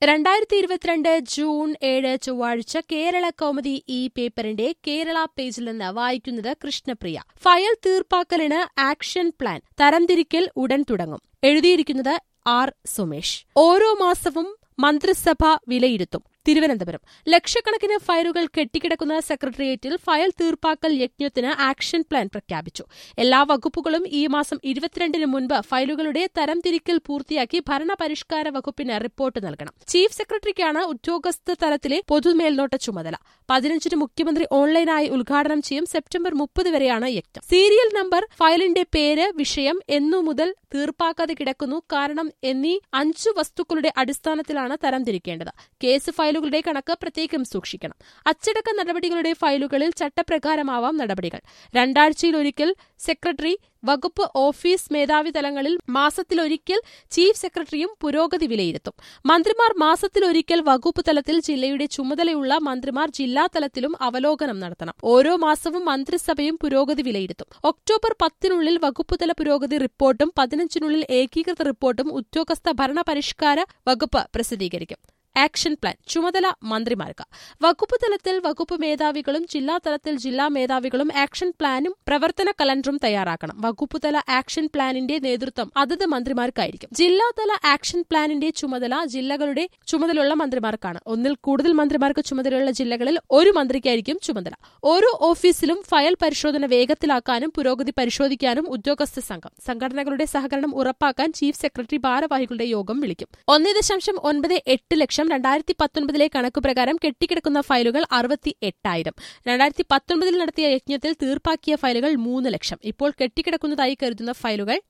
രണ്ടായിരത്തി ഇരുപത്തിരണ്ട് ജൂൺ ഏഴ് ചൊവ്വാഴ്ച കേരള കൗമുദി ഈ പേപ്പറിന്റെ കേരള പേജിൽ നിന്ന് വായിക്കുന്നത് കൃഷ്ണപ്രിയ ഫയൽ തീർപ്പാക്കലിന് ആക്ഷൻ പ്ലാൻ തരംതിരിക്കൽ ഉടൻ തുടങ്ങും എഴുതിയിരിക്കുന്നത് ആർ സുമേഷ് ഓരോ മാസവും മന്ത്രിസഭ വിലയിരുത്തും തിരുവനന്തപുരം ലക്ഷക്കണക്കിന് ഫയലുകൾ കെട്ടിക്കിടക്കുന്ന സെക്രട്ടേറിയറ്റിൽ ഫയൽ തീർപ്പാക്കൽ യജ്ഞത്തിന് ആക്ഷൻ പ്ലാൻ പ്രഖ്യാപിച്ചു എല്ലാ വകുപ്പുകളും ഈ മാസം ഇരുപത്തിരണ്ടിന് മുൻപ് ഫയലുകളുടെ തരംതിരിക്കൽ പൂർത്തിയാക്കി ഭരണപരിഷ്കാര വകുപ്പിന് റിപ്പോർട്ട് നൽകണം ചീഫ് സെക്രട്ടറിക്കാണ് ഉദ്യോഗസ്ഥ തലത്തിലെ പൊതുമേൽനോട്ട ചുമതല പതിനഞ്ചിന് മുഖ്യമന്ത്രി ഓൺലൈനായി ഉദ്ഘാടനം ചെയ്യും സെപ്റ്റംബർ മുപ്പത് വരെയാണ് യജ്ഞം സീരിയൽ നമ്പർ ഫയലിന്റെ പേര് വിഷയം എന്നു മുതൽ തീർപ്പാക്കാതെ കിടക്കുന്നു കാരണം എന്നീ അഞ്ചു വസ്തുക്കളുടെ അടിസ്ഥാനത്തിലാണ് തരംതിരിക്കേണ്ടത് കേസ് ഫയലുകളുടെ കണക്ക് പ്രത്യേകം സൂക്ഷിക്കണം അച്ചടക്ക നടപടികളുടെ ഫയലുകളിൽ ചട്ടപ്രകാരമാവാം നടപടികൾ രണ്ടാഴ്ചയിലൊരിക്കൽ സെക്രട്ടറി വകുപ്പ് ഓഫീസ് മേധാവി തലങ്ങളിൽ മാസത്തിലൊരിക്കൽ ചീഫ് സെക്രട്ടറിയും പുരോഗതി വിലയിരുത്തും മന്ത്രിമാർ മാസത്തിലൊരിക്കൽ വകുപ്പ് തലത്തിൽ ജില്ലയുടെ ചുമതലയുള്ള മന്ത്രിമാർ ജില്ലാ തലത്തിലും അവലോകനം നടത്തണം ഓരോ മാസവും മന്ത്രിസഭയും പുരോഗതി വിലയിരുത്തും ഒക്ടോബർ പത്തിനുള്ളിൽ വകുപ്പുതല പുരോഗതി റിപ്പോർട്ടും പതിനഞ്ചിനുള്ളിൽ ഏകീകൃത റിപ്പോർട്ടും ഉദ്യോഗസ്ഥ ഭരണപരിഷ്കാര വകുപ്പ് പ്രസിദ്ധീകരിക്കും ആക്ഷൻ പ്ലാൻ ചുമതല മന്ത്രിമാർക്ക് വകുപ്പ് തലത്തിൽ വകുപ്പ് മേധാവികളും ജില്ലാ തലത്തിൽ ജില്ലാ മേധാവികളും ആക്ഷൻ പ്ലാനും പ്രവർത്തന കലണ്ടറും തയ്യാറാക്കണം വകുപ്പുതല ആക്ഷൻ പ്ലാനിന്റെ നേതൃത്വം അതത് മന്ത്രിമാർക്കായിരിക്കും ജില്ലാതല ആക്ഷൻ പ്ലാനിന്റെ ചുമതല ജില്ലകളുടെ ചുമതലയുള്ള മന്ത്രിമാർക്കാണ് ഒന്നിൽ കൂടുതൽ മന്ത്രിമാർക്ക് ചുമതലയുള്ള ജില്ലകളിൽ ഒരു മന്ത്രിക്കായിരിക്കും ചുമതല ഓരോ ഓഫീസിലും ഫയൽ പരിശോധന വേഗത്തിലാക്കാനും പുരോഗതി പരിശോധിക്കാനും ഉദ്യോഗസ്ഥ സംഘം സംഘടനകളുടെ സഹകരണം ഉറപ്പാക്കാൻ ചീഫ് സെക്രട്ടറി ഭാരവാഹികളുടെ യോഗം വിളിക്കും ഒന്നേ ദശാംശം ഒൻപത് എട്ട് ലക്ഷം ലക്ഷം രണ്ടായിരത്തി പത്തൊൻപതിലെ കണക്ക് പ്രകാരം കെട്ടിക്കിടക്കുന്ന ഫയലുകൾ അറുപത്തി എട്ടായിരം രണ്ടായിരത്തി പത്തൊൻപതിൽ നടത്തിയ യജ്ഞത്തിൽ തീർപ്പാക്കിയ ഫയലുകൾ മൂന്ന് ലക്ഷം ഇപ്പോൾ കെട്ടിക്കിടക്കുന്നതായി കരുതുന്ന ഫയലുകൾ